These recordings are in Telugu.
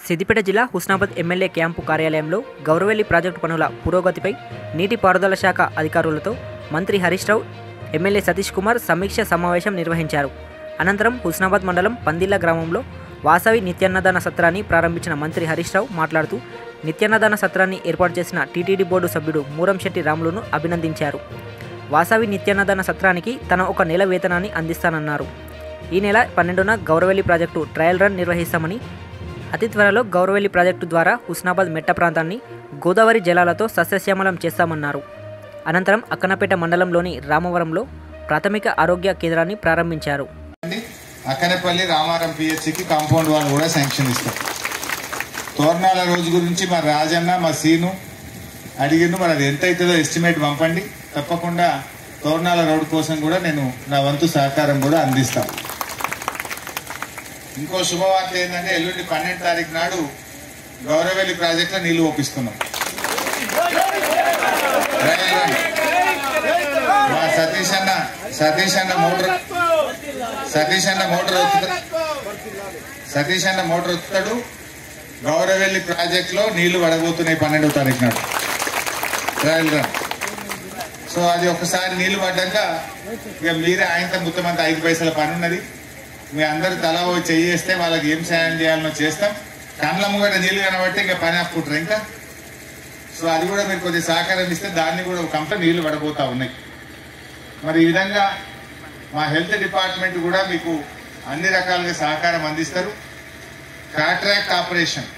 సిద్దిపేట జిల్లా హుస్నాబాద్ ఎమ్మెల్యే క్యాంపు కార్యాలయంలో గౌరవెల్లి ప్రాజెక్టు పనుల పురోగతిపై నీటిపారుదల శాఖ అధికారులతో మంత్రి హరీష్ రావు ఎమ్మెల్యే సతీష్ కుమార్ సమీక్ష సమావేశం నిర్వహించారు అనంతరం హుస్నాబాద్ మండలం పందిల్ల గ్రామంలో వాసవి నిత్యాన్నదాన సత్రాన్ని ప్రారంభించిన మంత్రి హరీష్ రావు మాట్లాడుతూ నిత్యాన్నదాన సత్రాన్ని ఏర్పాటు చేసిన టీటీడీ బోర్డు సభ్యుడు మూరంశెట్టి రాములును అభినందించారు వాసవి నిత్యాన్నదాన సత్రానికి తన ఒక నెల వేతనాన్ని అందిస్తానన్నారు ఈ నెల పన్నెండున గౌరవెల్లి ప్రాజెక్టు ట్రయల్ రన్ నిర్వహిస్తామని అతి త్వరలో గౌరవెల్లి ప్రాజెక్టు ద్వారా హుస్నాబాద్ మెట్ట ప్రాంతాన్ని గోదావరి జలాలతో సస్యశ్యామలం చేస్తామన్నారు అనంతరం అక్కనపేట మండలంలోని రామవరంలో ప్రాథమిక ఆరోగ్య కేంద్రాన్ని ప్రారంభించారు అండి అక్కనేపల్లి రామారం పిహెచ్సికి కాంపౌండ్ వాళ్ళు కూడా శాంక్షన్ ఇస్తాం తోరణాల రోజు గురించి మా రాజన్న మా సీను అడిగిండు మరి అది ఎంత అవుతుందో ఎస్టిమేట్ పంపండి తప్పకుండా తోరణాల రోడ్ కోసం కూడా నేను నా వంతు సహకారం కూడా అందిస్తాను ఇంకో శుభవార్త ఏంటంటే ఎల్లుండి పన్నెండు తారీఖు నాడు గౌరవెల్లి ప్రాజెక్టులో నీళ్లు ఒప్పిస్తున్నాం రైలు రన్. మా సతీష్ అన్న సతీష్ అన్న మోటార్ సతీష్ అన్న మోటార్ వస్తుంది సతీష్ అన్న మోటార్ వస్తాడు గౌరవెల్లి ప్రాజెక్ట్ లో నీళ్లు పడబోతున్నాయి పన్నెండవ తారీఖు నాడు ట్రయల్ రన్ సో అది ఒకసారి నీళ్లు పడ్డాక ఇక మీరే ఆయనతో మొత్తం అంత ఐదు పైసల పని ఉన్నది మీ అందరు తల ఓ చెయ్యేస్తే వాళ్ళకి ఏం సాయం చేయాలనో చేస్తాం కండ్ల ముంగట నీళ్లు కనబట్టి ఇక పని అప్పుకుంటారు ఇంకా సో అది కూడా మీరు కొద్దిగా సహకారం ఇస్తే దాన్ని కూడా ఒక కంపెనీ నీళ్లు పడబోతా ఉన్నాయి మరి ఈ విధంగా మా హెల్త్ డిపార్ట్మెంట్ కూడా మీకు అన్ని రకాలుగా సహకారం అందిస్తారు కాంట్రాక్ట్ ఆపరేషన్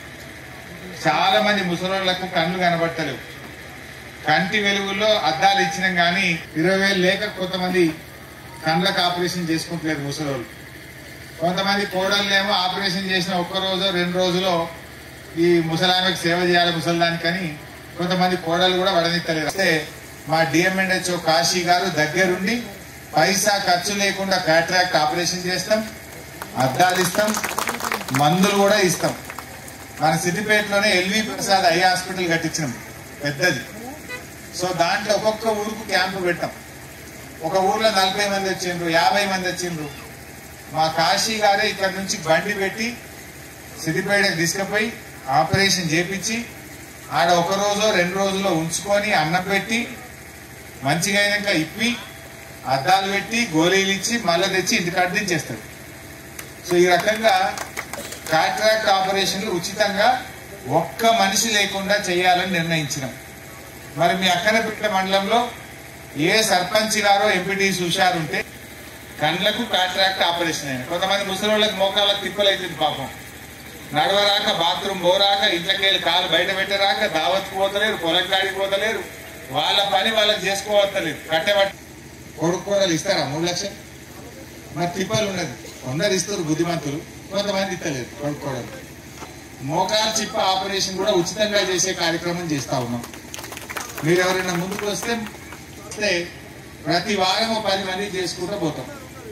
చాలా మంది ముసలోళ్లకు కళ్ళు కనబడతలేవు కంటి వెలుగుల్లో అద్దాలు ఇచ్చినాం కానీ ఇరవై వేలు లేక కొంతమంది కళ్ళకు ఆపరేషన్ చేసుకుంటలేరు ముసలోళ్ళు కొంతమంది కోడళ్ళేమో ఆపరేషన్ చేసిన ఒక్క రోజు రెండు రోజులో ఈ ముసలామెకు సేవ చేయాలి ముసలిదానికని కొంతమంది కోడలు కూడా వడనిత్తలేరు అయితే మా డిఎంఎన్హెచ్ఓ కాశీ గారు దగ్గరుండి పైసా ఖర్చు లేకుండా కాంట్రాక్ట్ ఆపరేషన్ చేస్తాం అద్దాలు ఇస్తాం మందులు కూడా ఇస్తాం మన సిద్దిపేటలోనే ఎల్వి ప్రసాద్ ఐ హాస్పిటల్ కట్టించినాం పెద్దది సో దాంట్లో ఒక్కొక్క ఊరుకు క్యాంపు పెట్టాం ఒక ఊర్లో నలభై మంది వచ్చిండ్రు యాభై మంది వచ్చిండ్రు మా కాశీ గారే ఇక్కడ నుంచి బండి పెట్టి సిద్దిపేటకి తీసుకుపోయి ఆపరేషన్ చేపించి ఆడ ఒక రోజు రెండు రోజుల్లో ఉంచుకొని అన్నం పెట్టి మంచిగా అయినాక ఇప్పి అద్దాలు పెట్టి గోళీలు ఇచ్చి మళ్ళీ తెచ్చి ఇంటికి అడ్డించేస్తాడు సో ఈ రకంగా కాంట్రాక్ట్ ఆపరేషన్లు ఉచితంగా ఒక్క మనిషి లేకుండా చేయాలని నిర్ణయించినాం మరి మీ అక్కనపేట మండలంలో ఏ సర్పంచ్ గారో ఎంపీటీ హుషారు ఉంటే కండ్లకు కాంట్రాక్ట్ ఆపరేషన్ అయిన కొంతమంది ముసలి వాళ్ళకి మోకాళ్ళకి తిప్పలు అవుతుంది పాపం నడవరాక బాత్రూమ్ పోరాక ఇంట్లోకి కాలు బయట పెట్టరాక దావత్కు పోతలేరు పొలం కాడికి పోతలేరు వాళ్ళ పని వాళ్ళకి చేసుకోవత్తలేదు కట్టెబట్టి కొడుకోడలు ఇస్తారా మూడు లక్షలు మరి తిప్పలు ఉన్నది కొందరు ఇస్తారు బుద్ధిమంతులు కొంతమంది ఇస్తలేరు కొడుకోడలు మోకాలు చిప్ప ఆపరేషన్ కూడా ఉచితంగా చేసే కార్యక్రమం చేస్తా ఉన్నాం మీరు ఎవరైనా ముందుకు వస్తే వస్తే ప్రతి వారం ఒక పది మంది చేసుకుంటూ పోతాం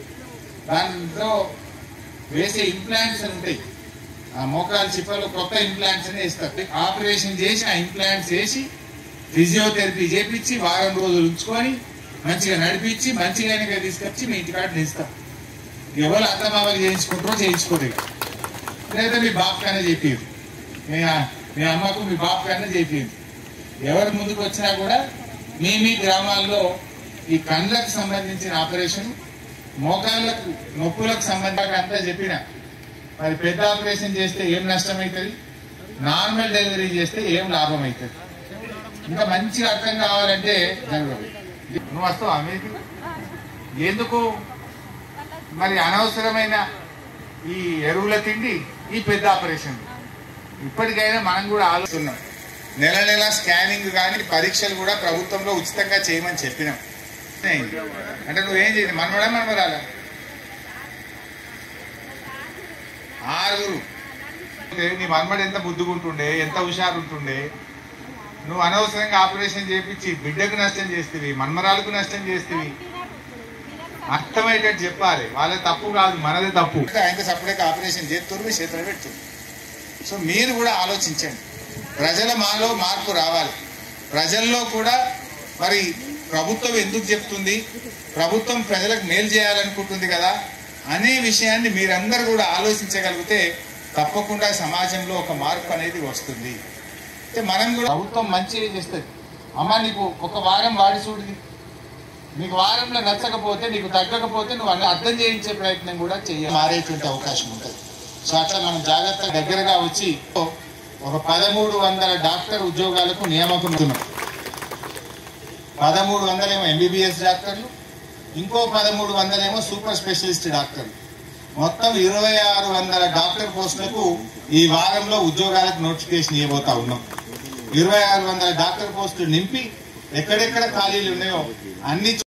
దాంట్లో వేసే ఇంప్లాంట్స్ అని ఉంటాయి ఆ మోకాలు చిప్పలు కొత్త ఇంప్లాంట్స్ అని వేస్తారు ఆపరేషన్ చేసి ఆ ఇంప్లాంట్స్ వేసి ఫిజియోథెరపీ చేపించి వారం రోజులు ఉంచుకొని మంచిగా నడిపించి మంచిగా అయినాక తీసుకొచ్చి మీ ఇంటికాడ నిలుస్తాం ఎవరు అత్తమామకి చేయించుకుంటారో చేయించుకోరు లేదా మీ బాబు కన్నా చెప్పేది మీ మీ అమ్మకు మీ బాబు కన్నా చెప్పేది ఎవరు ముందుకు వచ్చినా కూడా మీ మీ గ్రామాల్లో ఈ కళ్ళకు సంబంధించిన ఆపరేషన్ మోకాళ్ళకు నొప్పులకు సంబంధించి అంతా చెప్పిన మరి పెద్ద ఆపరేషన్ చేస్తే ఏం నష్టం అవుతుంది నార్మల్ డెలివరీ చేస్తే ఏం లాభం అవుతుంది ఇంకా మంచిగా అర్థం కావాలంటే జరగదు నువ్వు వస్తావు అమెరికా ఎందుకు మరి అనవసరమైన ఈ ఎరువుల తిండి ఈ పెద్ద ఆపరేషన్ ఇప్పటికైనా మనం కూడా ఆలోచిస్తున్నాం నెల నెల స్కానింగ్ కానీ పరీక్షలు కూడా ప్రభుత్వంలో ఉచితంగా చేయమని చెప్పినాం అంటే నువ్వేం చేయండి మనమడా మనమరాలా ఆరుగురు నీ మనమడు ఎంత బుద్ధిగుంటుండే ఎంత హుషారు ఉంటుండే నువ్వు అనవసరంగా ఆపరేషన్ చేపించి బిడ్డకు నష్టం చేస్తేవి మన్మరాలకు నష్టం చేస్తేవి అర్థమయ్యేటట్టు చెప్పాలి వాళ్ళ తప్పు కాదు మనదే తప్పు ఆయన సపరేట్గా ఆపరేషన్ చేస్తారు మీ చేతులు పెడుతుంది సో మీరు కూడా ఆలోచించండి ప్రజల మాలో మార్పు రావాలి ప్రజల్లో కూడా మరి ప్రభుత్వం ఎందుకు చెప్తుంది ప్రభుత్వం ప్రజలకు మేలు చేయాలనుకుంటుంది కదా అనే విషయాన్ని మీరందరూ కూడా ఆలోచించగలిగితే తప్పకుండా సమాజంలో ఒక మార్పు అనేది వస్తుంది అంటే మనం కూడా ప్రభుత్వం మంచిగా చేస్తుంది అమ్మ నీకు ఒక వారం వాడి చూడు నీకు వారంలో నచ్చకపోతే నీకు తగ్గకపోతే నువ్వు అన్న అర్థం చేయించే ప్రయత్నం కూడా చేయాలి మారేటువంటి అవకాశం ఉంటుంది సో అట్లా మనం జాగ్రత్తగా దగ్గరగా వచ్చి ఒక పదమూడు వందల డాక్టర్ ఉద్యోగాలకు నియామకం అవుతున్నాం పదమూడు వందలేమో ఎంబీబీఎస్ డాక్టర్లు ఇంకో పదమూడు వందలేమో సూపర్ స్పెషలిస్ట్ డాక్టర్లు మొత్తం ఇరవై ఆరు వందల డాక్టర్ పోస్టులకు ఈ వారంలో ఉద్యోగాలకు నోటిఫికేషన్ ఇవ్వబోతా ఉన్నాం ఇరవై ఆరు వందల డాక్టర్ పోస్టులు నింపి ఎక్కడెక్కడ ఖాళీలు ఉన్నాయో అన్ని